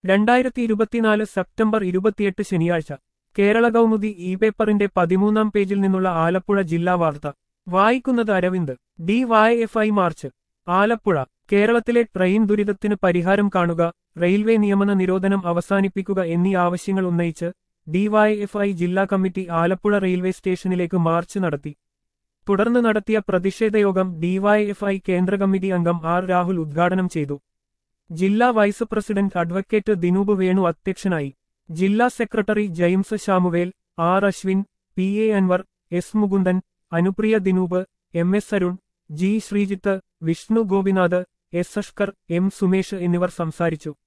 രണ്ടായിരത്തി ഇരുപത്തിനാല് സെപ്റ്റംബർ ഇരുപത്തിയെട്ട് ശനിയാഴ്ച കേരള കൗമുദി ഇ പേപ്പറിന്റെ പതിമൂന്നാം പേജിൽ നിന്നുള്ള ആലപ്പുഴ ജില്ലാ വാർത്ത വായിക്കുന്നത് Aravind D Y F I March Alappuzha കേരളത്തിലെ ട്രെയിൻ ദുരിതത്തിന് പരിഹാരം കാണുക റെയിൽവേ നിയമന നിരോധനം അവസാനിപ്പിക്കുക എന്നീ ആവശ്യങ്ങൾ ഉന്നയിച്ച് ഡിവൈഎഫ്ഐ ജില്ലാ കമ്മിറ്റി ആലപ്പുഴ റെയിൽവേ സ്റ്റേഷനിലേക്ക് മാർച്ച് നടത്തി തുടർന്ന് നടത്തിയ പ്രതിഷേധയോഗം ഡിവൈഎഫ്ഐ കേന്ദ്ര കമ്മിറ്റി അംഗം ആർ രാഹുൽ ഉദ്ഘാടനം ചെയ്തു ജില്ലാ vice president advocate Dinoop Venu അധ്യക്ഷനായി ജില്ലാ secretary James Samuel R Ashwin P A Anwar S Mukundan Anupriya Dinoop M S Arun G Sreejith Vishnu Gopinath S Ashkar M Sumesh എന്നിവർ സംസാരിച്ചു